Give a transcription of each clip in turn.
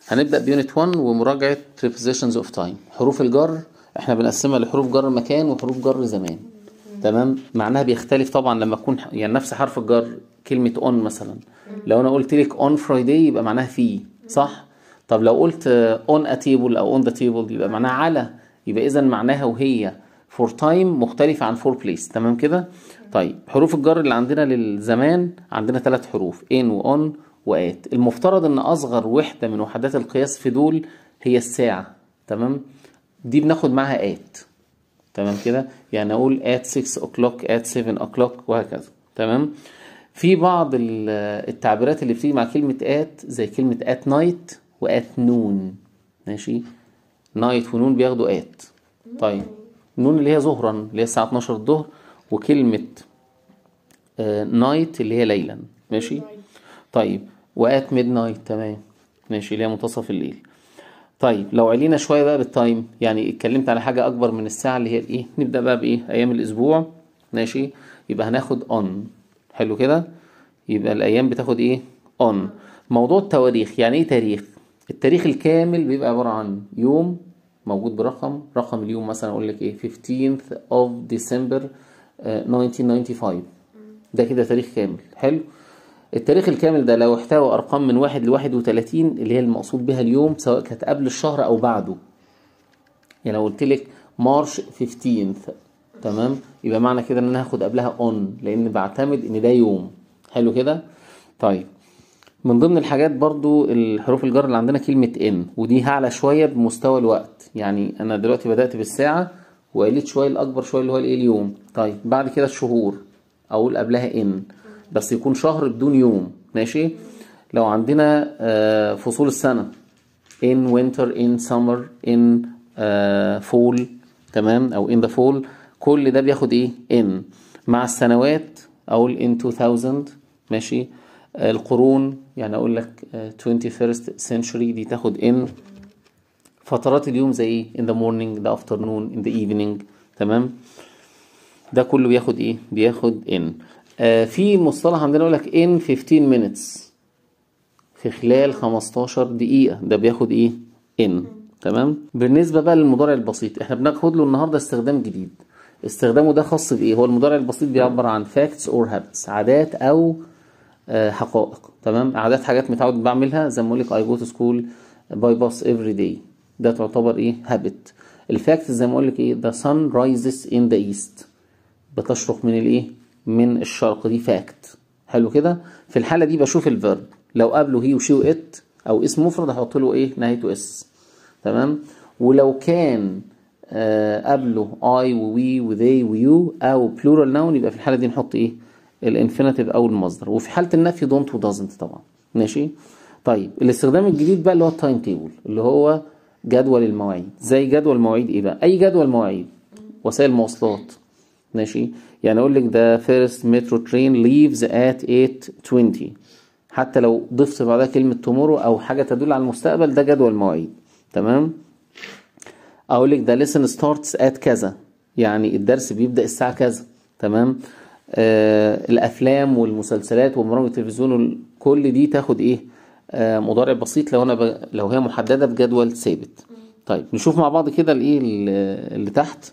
هنبدأ بيونت 1 ومراجعة prepositions of time حروف الجر احنا بنقسمها لحروف جر مكان وحروف جر زمان تمام معناها بيختلف طبعا لما تكون يعني نفس حرف الجر كلمة on مثلا لو انا قلت لك on Friday يبقى معناها في صح طب لو قلت on a table او on the table يبقى معناها على يبقى اذا معناها وهي for time مختلفة عن for place تمام كده طيب حروف الجر اللي عندنا للزمان عندنا ثلاث حروف in و on وات المفترض ان اصغر وحدة من وحدات القياس في دول هي الساعة تمام دي بناخد معاها at تمام كده يعني اقول at 6 o'clock at 7 o'clock وهكذا تمام في بعض التعبيرات اللي بتيجي مع كلمة at زي كلمة at night و at noon ماشي night ونون بياخدوا at طيب نون اللي هي ظهرا اللي هي الساعة 12 الظهر وكلمة نايت اللي هي ليلا ماشي طيب وات ميد نايت تمام ماشي اللي هي منتصف الليل طيب لو علينا شويه بقى بالتايم يعني اتكلمت على حاجه اكبر من الساعه اللي هي الايه نبدا بقى بايه ايام الاسبوع ماشي يبقى هناخد اون حلو كده يبقى الايام بتاخد ايه اون موضوع التواريخ يعني ايه تاريخ التاريخ الكامل بيبقى عباره عن يوم موجود برقم رقم اليوم مثلا اقول لك ايه 15th of December uh, 1995 ده كده تاريخ كامل حلو التاريخ الكامل ده لو احتوى ارقام من واحد لواحد وتلاتين اللي هي المقصود بها اليوم سواء كانت قبل الشهر او بعده يعني لو قلت لك مارش 15th تمام يبقى معنى كده ان انا هاخد قبلها اون لان بعتمد ان ده يوم حلو كده طيب من ضمن الحاجات برضو الحروف الجر اللي عندنا كلمة ان ودي هعلى شوية بمستوى الوقت يعني انا دلوقتي بدأت بالساعة وقلت شوية الاكبر شوية اللي هو الايه اليوم طيب بعد كده الشهور اقول قبلها ان بس يكون شهر بدون يوم ماشي لو عندنا فصول السنة in winter in summer in fall تمام او in the fall كل ده بياخد ايه in مع السنوات اقول in 2000 ماشي القرون يعني اقول لك 21st century دي تاخد in فترات اليوم زي ايه in the morning the afternoon in the evening تمام ده كله بياخد ايه بياخد in آه في مصطلح عندنا يقول لك in 15 minutes في خلال 15 دقيقة ده بياخد ايه in تمام بالنسبة بقى للمضارع البسيط احنا بناخد له النهاردة استخدام جديد استخدامه ده خاص بايه هو المضارع البسيط بيعبر عن facts or habits عادات او آه حقائق تمام عادات حاجات متعود بعملها زي ما اقول لك I go to school by bus every day ده تعتبر ايه habit الفاكت زي ما اقول لك ايه the sun rises in the east بتشرق من الايه من الشرق دي فاكت حلو كده في الحاله دي بشوف الفيرب لو قبله هي وشي وات او اسم مفرد احط له ايه نهايته اس تمام ولو كان آه قبله اي ووي وذي ويو او بلورال ناون يبقى في الحاله دي نحط ايه الانفينيتيف او المصدر وفي حاله النفي دونت ودازنت طبعا ماشي طيب الاستخدام الجديد بقى اللي هو التايم تيبل اللي هو جدول المواعيد زي جدول مواعيد ايه بقى اي جدول مواعيد وسائل مواصلات ماشي يعني اقول لك ده فيرست مترو ترين ليفز ات 8:20 حتى لو ضفت بعدها كلمه تومورو او حاجه تدل على المستقبل ده جدول مواعيد تمام اقول لك ده ليسن ستارتس ات كذا يعني الدرس بيبدا الساعه كذا تمام آه الافلام والمسلسلات وبرامج التلفزيون كل دي تاخد ايه آه مضارع بسيط لو انا ب... لو هي محدده بجدول ثابت طيب نشوف مع بعض كده الايه اللي تحت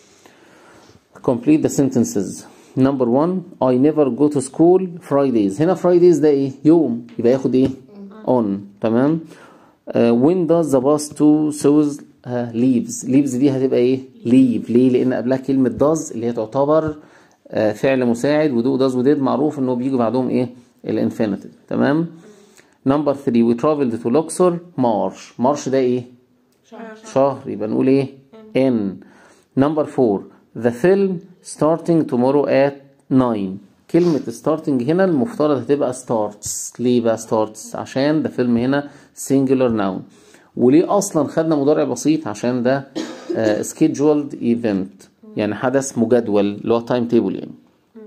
complete the sentences number one I never go to school Fridays هنا Fridays ده ايه يوم يبقى ياخد ايه on تمام uh, when does the bus to South uh, leaves leaves دي هتبقى ايه leave ليه لان قبلها كلمة does اللي هي تعتبر uh, فعل مساعد ودو does وديد معروف انه بيجي بعدهم ايه الانفينيتيف تمام number three we traveled to Luxor March March ده ايه شهر شهر يبقى نقول ايه in number four the film starting tomorrow at 9 كلمة starting هنا المفترض هتبقى starts ليه بقى starts عشان ده فيلم هنا singular noun وليه أصلا خدنا مضارع بسيط عشان ده uh, scheduled event يعني حدث مجدول اللي هو time table يعني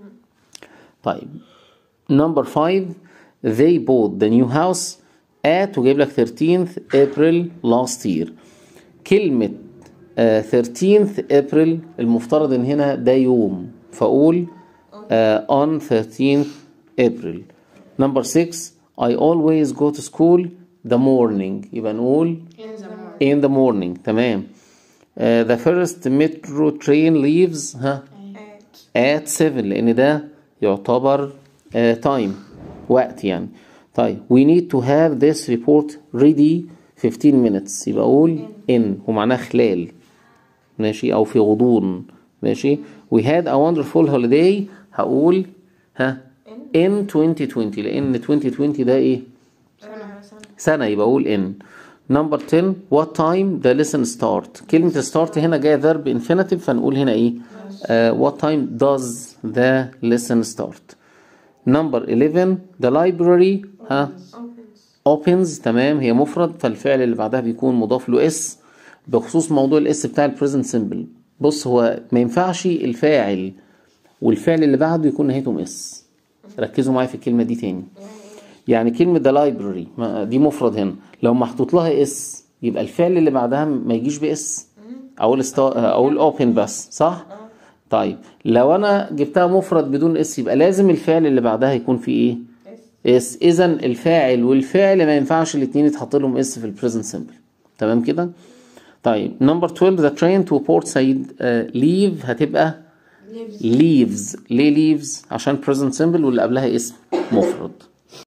طيب number 5 they bought the new house at وجايب لك 13th April last year كلمة uh, 13th April المفترض ان هنا ده يوم فاقول uh, on 13th April number 6 I always go to school the morning يبقى نقول In the morning. in the morning تمام uh, the first metro train leaves ها At. at 7 لان ده يعتبر uh, time وقت يعني طيب we need to have this report ready 15 minutes يبقى اقول in ومعناه خلال ماشي او في غضون ماشي we had a wonderful holiday هقول ها in 2020 لان 2020 ده ايه سنة سنة. سنة يبقى أقول in number 10 what time the lesson start كلمة start هنا جاية verb infinitive فنقول هنا إيه uh, what time does the lesson start number 11 the library ها Opens. opens تمام هي مفرد فالفعل اللي بعدها بيكون مضاف له اس بخصوص موضوع الاس بتاع البريزنت سيمبل بص هو ما ينفعش الفاعل والفعل اللي بعده يكون نهايتهم اس ركزوا معايا في الكلمة دي تاني يعني كلمة the library ما- دي مفرد هنا لو محطوط لها اس يبقى الفعل اللي بعدها ما يجيش باس اقول استا... اقول open بس صح طيب لو انا جبتها مفرد بدون اس يبقى لازم الفعل اللي بعدها يكون فيه ايه Yes. اس اذا الفاعل والفعل ما ينفعش الاثنين يتحط لهم اس في البريزنت سمبل تمام كده طيب نمبر 12 the train to port سعيد ليف هتبقى Lives. leaves ليه leaves عشان present simple واللي قبلها اسم مفرد